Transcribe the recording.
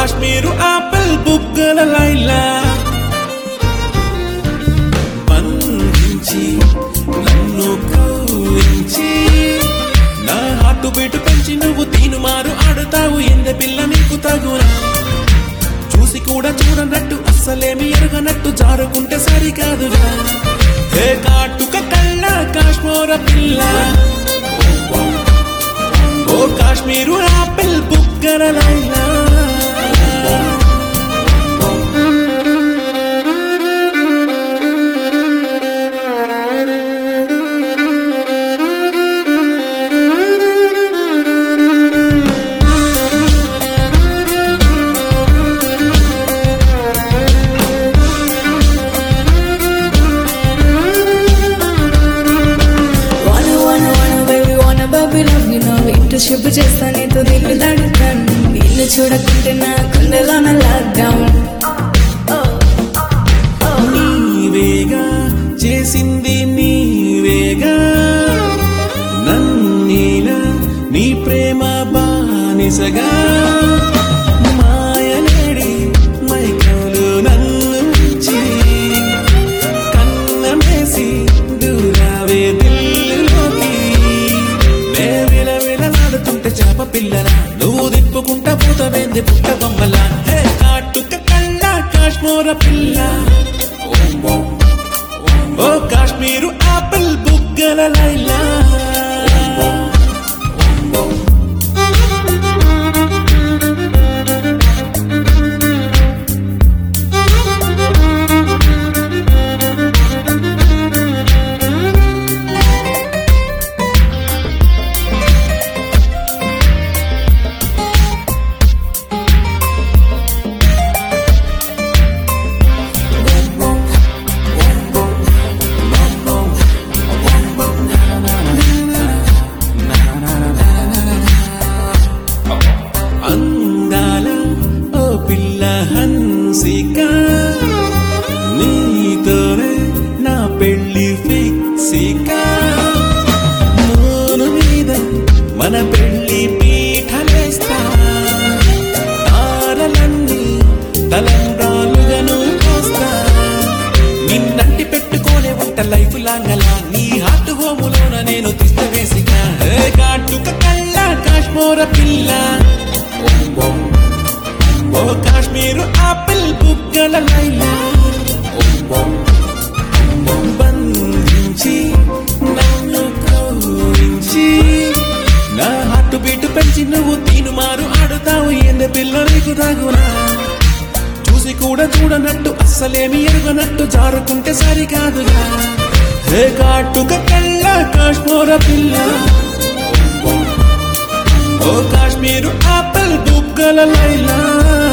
Kashmir apple బుగ్గల లైలా బంధించి నన్ను కౌరించి నా హాటు బీటు పెంచి నువ్వు తీను మారు ఆడుతావు ఎంద పిల్ల నీకు తగునా చూసి కూడా చూడనట్టు అస్సలేమి ఎరగనట్టు జారుకుంటే సరికాదురా హే కాటుక కళ్ళ కాశ్మీర పిల్ల ఓ కాశ్మీరు ఆపిల్ బుగ్గల Laila Wanna, wanna, wanna, baby, wanna, baby, love you know ఇంటూ షిప్ చేస్తా నీతో దిల్లు దాడుతాను నిన్ను చూడకుంటే నా కుండలోన లాక్డౌన్ నీవేగా చేసింది నీవేగా నన్నీలా నీ ప్రేమ బానిసగా మాయనేడి మైకలు నన్ను ఉంచి కన్నమేసి దూరావే దిల్లులోకి నే విల విలలాడుతుంటే చేప పిల్లలా నువ్వు దిప్పుకుంటా పూతవేంది పుట్ట బొమ్మలా హే కాటుక కళ్ళ కాశ్మీర పిల్ల ఓ కాశ్మీరు ఆపిల్ బుగ్గల లైలా అందాల ఓ పిల్ల హన్సిక నీతోనే నా పెళ్లి ఫిక్సిక నూను మీద మన పెళ్లి పీఠలేస్తా తారలన్నీ తలంబ్రాలుగాను కోస్తా నిన్నంటి పెట్టుకోలే వంట లైఫ్ లాంగలా నీ హార్ట్ హోములోన నేను తిష్ట వేసిగా ఏ కాటుక కళ్ళ కాశ్మీర పిల్ల ఓ కాశ్మీరు ఆపిల్ బుగ్గల లైలా బంధించి నన్ను కౌరించి నా హార్ట్ బీటు పెంచి నువ్వు తీను మారు ఆడుతావు ఏంద పిల్ల నీకు తగునా చూసి కూడా చూడనట్టు అస్సలేమి ఎరుగనట్టు జారుకుంటే సరికాదుగా హే కాటుక కళ్ళ కాశ్మీర పిల్ల ఓ కాశ్మీరు ఆపిల్ బుగ్గల లైలా